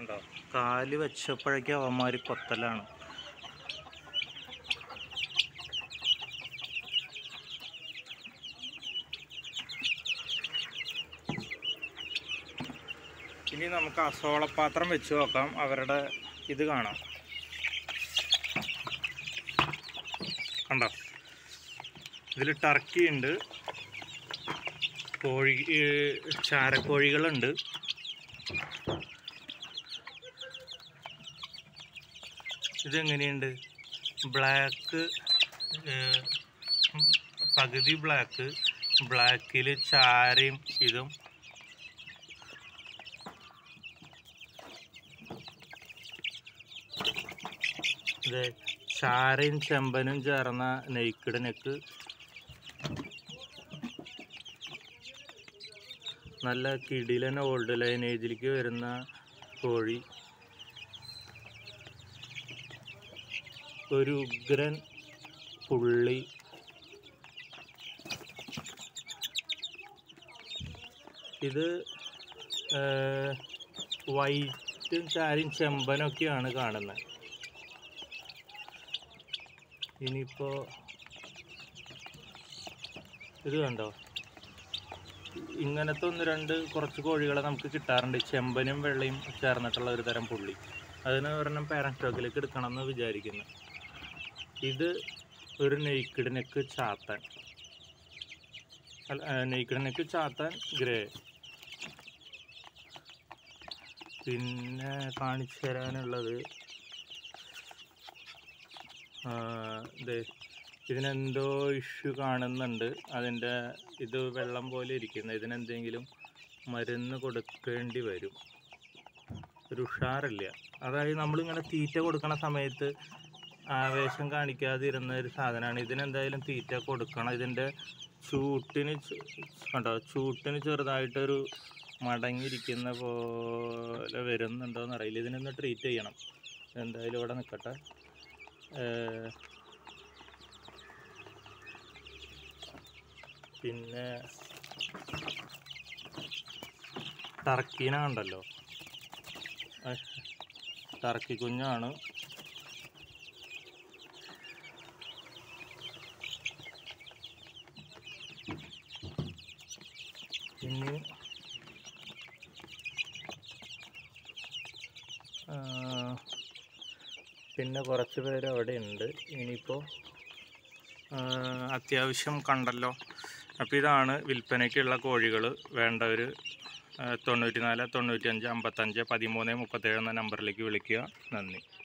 കണ്ടോ കാല് വെച്ചപ്പോഴേക്കും അവന്മാർ കൊത്തലാണ് ഇനി നമുക്ക് അസോളപ്പാത്രം വെച്ച് നോക്കാം അവരുടെ ഇത് കാണാം കണ്ടോ ഇതിൽ ടർക്കി ഉണ്ട് കോഴി ഏർ ചാരക്കോഴികളുണ്ട് ഇതെങ്ങനെയുണ്ട് ബ്ലാക്ക് പകുതി ബ്ലാക്ക് ബ്ലാക്കിൽ ചാരയും ഇതും ഇത് ചാരയും ചെമ്പനും ചേർന്ന നെയ്ക്കിട് നെക്ക് നല്ല കിടിലൻ ഓൾഡ് ലൈനേജിലേക്ക് വരുന്ന കോഴി ഒരു ഉഗ്രൻ പുള്ളി ഇത് വൈറ്റും ചാരയും ചെമ്പനൊക്കെയാണ് കാണുന്നത് ഇനിയിപ്പോൾ ഇത് കണ്ടോ ഇങ്ങനത്തെ ഒന്ന് രണ്ട് കുറച്ച് കോഴികളെ നമുക്ക് കിട്ടാറുണ്ട് ചെമ്പനും വെള്ളയും ചേർന്നിട്ടുള്ള ഒരു തരം പുള്ളി അതിന് ഒരെണ്ണം പാരൻ സ്റ്റോക്കിലേക്ക് എടുക്കണം എന്ന് വിചാരിക്കുന്നു ഇത് ഒരു നെയ്ക്കിഡ് നെക്ക് ചാത്താൻ അല്ല നെയ്ക്കിഡ് നെക്ക് ചാത്താൻ ഗ്രേ പിന്നെ കാണിച്ചു തരാനുള്ളത് ആ, ദേ ഇതിനെന്തോ ഇഷ്യൂ കാണുന്നുണ്ട് അതിൻ്റെ ഇത് വെള്ളം പോലെ ഇരിക്കുന്നത് ഇതിനെന്തെങ്കിലും മരുന്ന് കൊടുക്കേണ്ടി വരും ഒരു ഉഷാറില്ല അതായത് നമ്മളിങ്ങനെ തീറ്റ കൊടുക്കണ സമയത്ത് ആവേശം കാണിക്കാതിരുന്ന ഒരു സാധനമാണ് ഇതിനെന്തായാലും തീറ്റ കൊടുക്കണം ഇതിൻ്റെ ചൂട്ടിന് ചെ- കണ്ടോ ചൂട്ടിന് ചെറുതായിട്ടൊരു മടങ്ങിയിരിക്കുന്ന പോലെ വരുന്നുണ്ടോയെന്ന് അറിയില്ല ഇതിനൊന്ന് ട്രീറ്റ് ചെയ്യണം എന്തായാലും ഇവിടെ നിൽക്കട്ടെ ഏഹ് പിന്നെ ടർക്കീന ഉണ്ടല്ലോ അഹ് ടർക്കി കുഞ്ഞാണ് പിന്നെ ആ, പിന്നെ കുറച്ച് പേര് അവിടെ ഉണ്ട് ഇനിയിപ്പോൾ അത്യാവശ്യം കണ്ടല്ലോ അപ്പോൾ ഇതാണ് വിൽപ്പനയ്ക്കുള്ള കോഴികൾ വേണ്ടവർ തൊണ്ണൂറ്റി നാല് തൊണ്ണൂറ്റി അഞ്ച് അമ്പത്തഞ്ച് പതിമൂന്ന് മുപ്പത്തേഴ് എന്ന നമ്പറിലേക്ക് വിളിക്കുക നന്ദി